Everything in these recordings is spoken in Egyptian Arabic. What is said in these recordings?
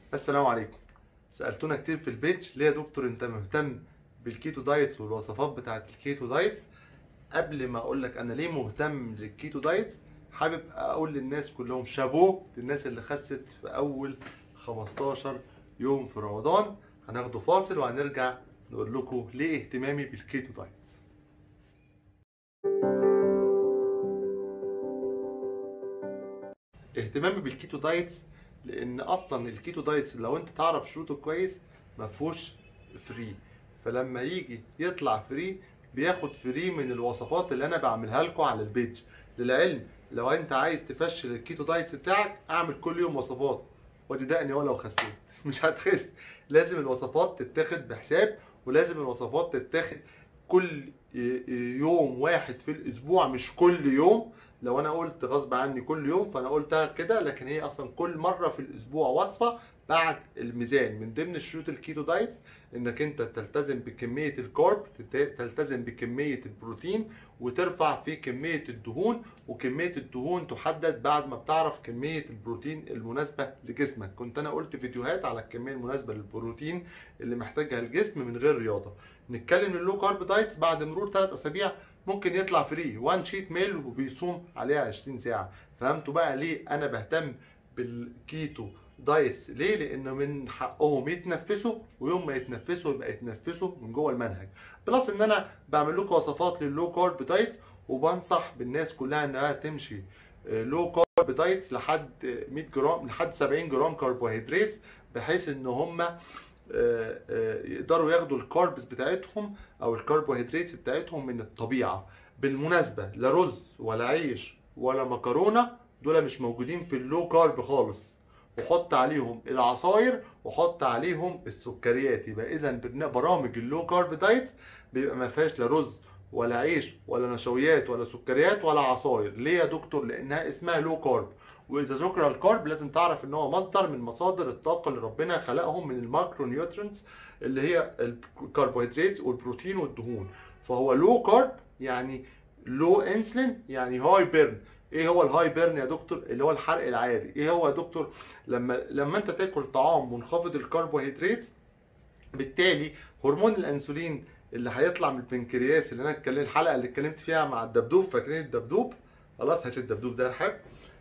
السلام عليكم سألتونا كتير في البيج ليه يا دكتور انت مهتم بالكيتو دايتس والوصفات بتاعت الكيتو دايتس قبل ما اقول لك انا ليه مهتم للكيتو دايتس حابب اقول للناس كلهم شابوه للناس اللي خست في اول 15 يوم في رمضان هناخده فاصل وهنرجع نقول لكم ليه اهتمامي بالكيتو دايتس اهتمامي بالكيتو دايتس لان اصلا الكيتو دايتس لو انت تعرف شروطه كويس ما فيهوش فري فلما يجي يطلع فري بياخد فري من الوصفات اللي انا بعملها لكم على البيج للعلم لو انت عايز تفشل الكيتو دايتس بتاعك اعمل كل يوم وصفات ودي دقني ولو خسيت مش هتخس لازم الوصفات تتاخد بحساب ولازم الوصفات تتاخد كل يوم واحد في الاسبوع مش كل يوم لو انا قلت غصب عني كل يوم فانا قلتها كده لكن هي اصلا كل مره في الاسبوع وصفه بعد الميزان من ضمن الشروط الكيتو دايتس انك انت تلتزم بكميه الكارب تلتزم بكميه البروتين وترفع في كميه الدهون وكميه الدهون تحدد بعد ما بتعرف كميه البروتين المناسبه لجسمك كنت انا قلت فيديوهات على الكميه المناسبه للبروتين اللي محتاجها الجسم من غير رياضه نتكلم اللو كارب دايتس بعد مرور 3 اسابيع ممكن يطلع فري وان شيت ميل وبيصوم عليها 20 ساعه فهمتوا بقى ليه انا بهتم بالكيتو دايتس ليه لان من حقهم يتنفسوا ويوم ما يتنفسوا يبقى يتنفسوا من جوه المنهج بلس ان انا بعمل لكم وصفات لللو كارب دايت وبنصح بالناس كلها انها تمشي لو كارب دايتس لحد 100 جرام لحد 70 جرام كربوهيدرات بحيث ان هم يقدروا ياخدوا الكاربس بتاعتهم او الكربوهيدرات بتاعتهم من الطبيعه بالمناسبه لا رز ولا عيش ولا مكرونه دول مش موجودين في اللو كارب خالص وحط عليهم العصاير وحط عليهم السكريات يبقى اذا برامج اللو كارب دايتس بيبقى ما فيهاش لا رز ولا عيش ولا نشويات ولا سكريات ولا عصاير ليه يا دكتور لانها اسمها لو كارب واذا ذكر الكارب لازم تعرف ان هو مصدر من مصادر الطاقه اللي ربنا خلقهم من الماكرو نيوترينتس اللي هي الكربوهيدرات والبروتين والدهون فهو لو كارب يعني لو انسلين يعني هاي بيرن ايه هو الهاي بيرن يا دكتور اللي هو الحرق العالي ايه هو يا دكتور لما لما انت تاكل طعام منخفض الكربوهيدرات بالتالي هرمون الانسولين اللي هيطلع من البنكرياس اللي انا اتكلم الحلقه اللي اتكلمت فيها مع الدبدوب فاكرين الدبدوب خلاص هات الدبدوب ده رحب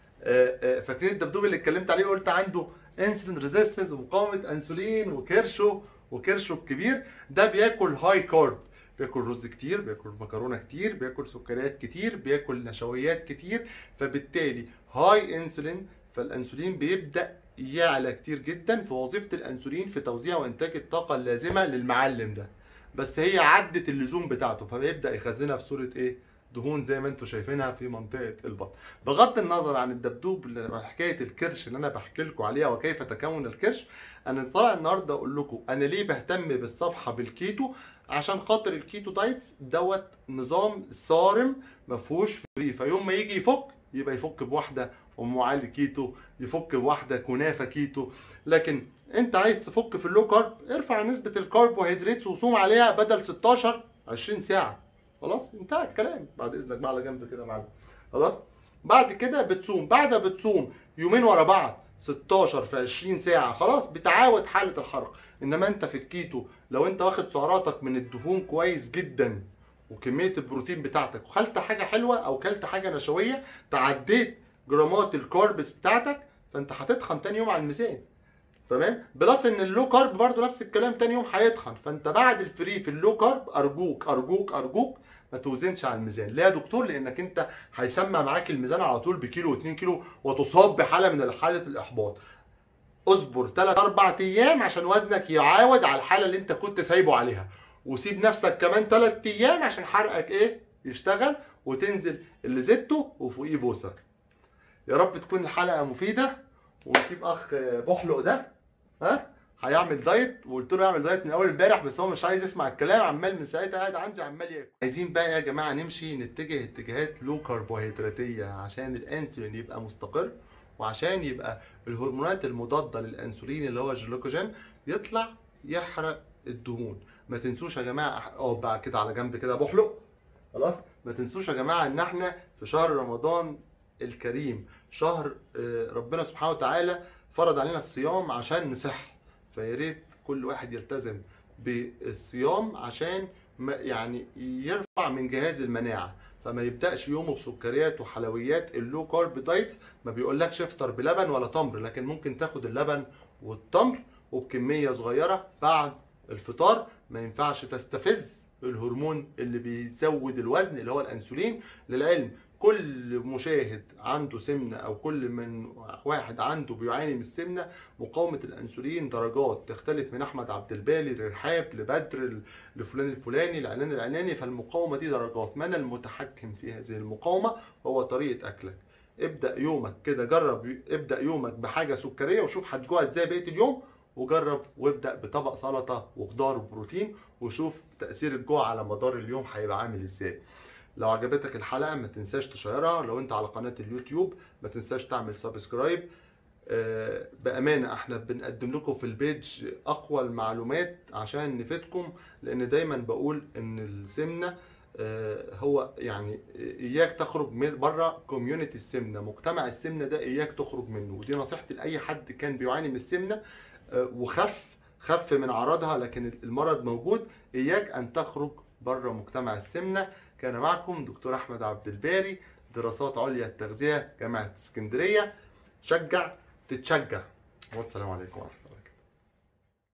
فاكرين الدبدوب اللي اتكلمت عليه قلت عنده انسولين ريزيستنس ومقاومه انسولين وكرشه وكرشه الكبير ده بياكل هاي كارب بياكل رز كتير بياكل مكرونه كتير بياكل سكريات كتير بياكل نشويات كتير فبالتالي هاي انسولين فالانسولين بيبدا يعلى كتير جدا في وظيفه الانسولين في توزيع وانتاج الطاقه اللازمه للمعلم ده بس هي عدت اللزوم بتاعته فبيبدا يخزنها في صوره ايه دهون زي ما انتم شايفينها في منطقه البطن بغض النظر عن الدبدوب حكايه الكرش اللي انا بحكي لكم عليها وكيف تكون الكرش انا طالع النهارده اقول لكم انا ليه بهتم بالصفحه بالكيتو عشان خاطر الكيتو دايتس دوت نظام صارم ما فيهوش فري فيوم ما يجي يفك يبقى يفك بواحده ام علي كيتو يفك بواحده كنافه كيتو لكن انت عايز تفك في اللو كارب ارفع نسبه الكربوهيدرات وصوم عليها بدل 16 20 ساعه خلاص انتهى الكلام بعد اذنك بقى على جنب كده معلم خلاص بعد كده بتصوم بعد بتصوم يومين ورا بعض 16 في 20 ساعة خلاص بتعاود حالة الحرق انما انت في الكيتو لو انت واخد سعراتك من الدهون كويس جدا وكمية البروتين بتاعتك وخلت حاجة حلوة او كلت حاجة نشوية تعديت جرامات الكاربس بتاعتك فانت هتتخن تاني يوم على الميزان تمام بلس ان اللو كارب برضو نفس الكلام تاني يوم هيتخن فانت بعد الفري في اللو كارب ارجوك ارجوك ارجوك ما توزنش على الميزان ليه يا دكتور لانك انت هيسمع معاك الميزان على طول بكيلو و2 كيلو وتصاب بحاله من حاله الاحباط اصبر 3 4 ايام عشان وزنك يعاود على الحاله اللي انت كنت سايبه عليها وسيب نفسك كمان 3 ايام عشان حرقك ايه يشتغل وتنزل اللي زدته وفوقيه بوسه يا رب تكون الحلقه مفيده ونجيب اخ بحلق ده ها هيعمل دايت وقلت له يعمل دايت من اول امبارح بس هو مش عايز يسمع الكلام عمال من ساعتها قاعد عندي عمال ياكل عايزين بقى يا جماعه نمشي نتجه اتجاهات لو كربوهيدراتيه عشان الانسولين يبقى مستقر وعشان يبقى الهرمونات المضاده للانسولين اللي هو الجلوكوجين يطلع يحرق الدهون ما تنسوش يا جماعه اقعد بقى كده على جنب كده بحلق خلاص ما تنسوش يا جماعه ان احنا في شهر رمضان الكريم شهر ربنا سبحانه وتعالى فرض علينا الصيام عشان نصح فيا ريت كل واحد يلتزم بالصيام عشان ما يعني يرفع من جهاز المناعه فما يبداش يومه بسكريات وحلويات اللو كارب دايت ما بيقولكش افطر بلبن ولا تمر لكن ممكن تاخد اللبن والتمر وبكميه صغيره بعد الفطار ما ينفعش تستفز الهرمون اللي بيزود الوزن اللي هو الانسولين للعلم كل مشاهد عنده سمنه او كل من واحد عنده بيعاني من السمنه مقاومه الانسولين درجات تختلف من احمد عبد البالي لرحاب لبدر لفلان الفلاني لعلان العلاني فالمقاومه دي درجات من المتحكم في هذه المقاومه هو طريقه اكلك ابدا يومك كده جرب ابدا يومك بحاجه سكريه وشوف هتجوع ازاي بقيه اليوم وجرب وابدا بطبق سلطه وخضار وبروتين وشوف تاثير الجوع على مدار اليوم هيبقى عامل ازاي لو عجبتك الحلقه ما تنساش تشيرها لو انت على قناه اليوتيوب ما تنساش تعمل سبسكرايب آه، بامانه احنا بنقدم لكم في البيج اقوى المعلومات عشان نفيدكم لان دايما بقول ان السمنه آه، هو يعني اياك تخرج من بره كوميونتي السمنه مجتمع السمنه ده اياك تخرج منه ودي نصيحتي لاي حد كان بيعاني من السمنه آه، وخف خف من اعراضها لكن المرض موجود اياك ان تخرج بره مجتمع السمنه كان معكم دكتور احمد عبد الباري دراسات عليا التغذيه جامعه اسكندريه شجع تتشجع والسلام عليكم ورحمه الله